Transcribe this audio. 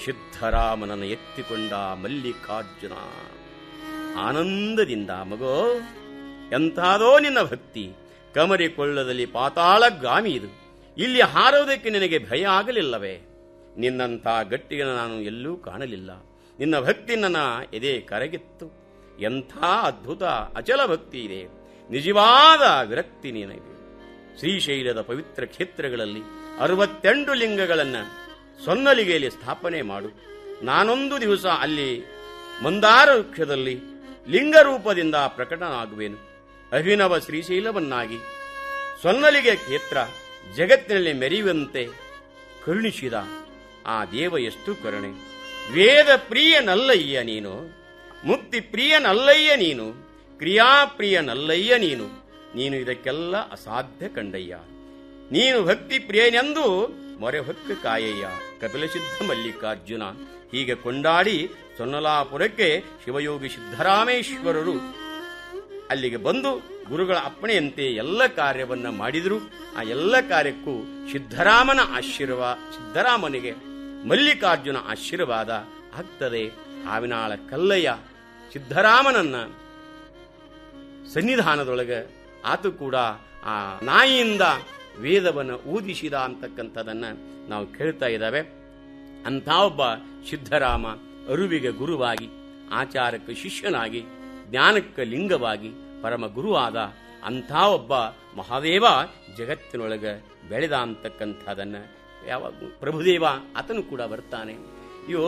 ಸಿದ್ಧರಾಮನನ್ನು ಎತ್ತಿಕೊಂಡ ಮಲ್ಲಿಕಾರ್ಜುನ ಆನಂದದಿಂದ ಮಗೋ ಎಂಥಾದೋ ನಿನ್ನ ಭಕ್ತಿ ಕಮರಿ ಕೊಳ್ಳದಲ್ಲಿ ಪಾತಾಳ ಗಾಮಿ ಇದು ಇಲ್ಲಿ ಹಾರೋದಕ್ಕೆ ನಿನಗೆ ಭಯ ಆಗಲಿಲ್ಲವೇ ನಿನ್ನಂಥ ಗಟ್ಟಿಗೆ ನಾನು ಎಲ್ಲೂ ಕಾಣಲಿಲ್ಲ ನಿನ್ನ ಭಕ್ತಿ ನನ್ನ ಎದೆ ಕರಗಿತ್ತು ಎಂಥ ಅದ್ಭುತ ಅಚಲ ಭಕ್ತಿ ಇದೆ ನಿಜವಾದ ವಿರಕ್ತಿ ನಿನಗೆ ಶ್ರೀಶೈಲದ ಪವಿತ್ರ ಕ್ಷೇತ್ರಗಳಲ್ಲಿ ಅರವತ್ತೆಂಟು ಲಿಂಗಗಳನ್ನು ಸೊನ್ನಲಿಗೆಯಲ್ಲಿ ಸ್ಥಾಪನೆ ಮಾಡು ನಾನೊಂದು ದಿವಸ ಅಲ್ಲಿ ಮಂದಾರ ವೃಕ್ಷದಲ್ಲಿ ಲಿಂಗ ರೂಪದಿಂದ ಪ್ರಕಟನಾಗುವೆನು ಅಭಿನವ ಶ್ರೀಶೈಲವನ್ನಾಗಿ ಸೊನ್ನಲಿಗೆ ಕ್ಷೇತ್ರ ಜಗತ್ತಿನಲ್ಲಿ ಮೆರೆಯುವಂತೆ ಕರುಣಿಸಿದ ಆ ದೇವ ಎಷ್ಟು ಕರುಣೆ ವೇದ ಪ್ರಿಯನಲ್ಲಯ್ಯ ನೀನು ಮುಕ್ತಿ ಪ್ರಿಯನಲ್ಲಯ್ಯ ನೀನು ಕ್ರಿಯಾಪ್ರಿಯನಲ್ಲಯ್ಯ ನೀನು ನೀನು ಇದಕ್ಕೆಲ್ಲ ಅಸಾಧ್ಯ ಕಂಡಯ್ಯ ನೀನು ಭಕ್ತಿ ಪ್ರಿಯನೆಂದು ಮೊರೆ ಹೊತ್ತು ಕಾಯಯ್ಯ ಕಪಿಲಸಿದ್ಧ ಮಲ್ಲಿಕಾರ್ಜುನ ಹೀಗೆ ಕೊಂಡಾಡಿ ಸೊನ್ನಲಾಪುರಕ್ಕೆ ಶಿವಯೋಗಿ ಸಿದ್ದರಾಮೇಶ್ವರರು ಅಲ್ಲಿಗೆ ಬಂದು ಗುರುಗಳ ಅಪ್ಪಣೆಯಂತೆ ಎಲ್ಲ ಕಾರ್ಯವನ್ನ ಮಾಡಿದರು ಆ ಎಲ್ಲ ಕಾರ್ಯಕ್ಕೂ ಸಿದ್ದರಾಮನ ಆಶೀರ್ವಾದ ಸಿದ್ದರಾಮನಿಗೆ ಮಲ್ಲಿಕಾರ್ಜುನ ಆಶೀರ್ವಾದ ಆಗ್ತದೆ ಆವಿನಾಳ ಕಲ್ಲಯ್ಯ ಸಿದ್ದರಾಮನನ್ನ ಸನ್ನಿಧಾನದೊಳಗೆ ಆತ ಕೂಡ ಆ ನಾಯಿಯಿಂದ ವೇದವನ್ನು ಊದಿಸಿದ ಅಂತಕ್ಕಂಥದನ್ನ ನಾವು ಕೇಳ್ತಾ ಇದ್ದಾವೆ ಅಂಥ ಒಬ್ಬ ಸಿದ್ಧರಾಮ ಅರುವಿಗೆ ಗುರುವಾಗಿ ಆಚಾರಕ್ಕೆ ಶಿಷ್ಯನಾಗಿ ಜ್ಞಾನಕ್ಕೆ ಲಿಂಗವಾಗಿ ಪರಮ ಗುರುವಾದ ಅಂಥ ಒಬ್ಬ ಮಹಾದೇವ ಜಗತ್ತಿನೊಳಗೆ ಬೆಳೆದ ಅಂತಕ್ಕಂಥದನ್ನ ಯಾವಾಗ ಪ್ರಭುದೇವ ಆತನು ಕೂಡ ಬರ್ತಾನೆ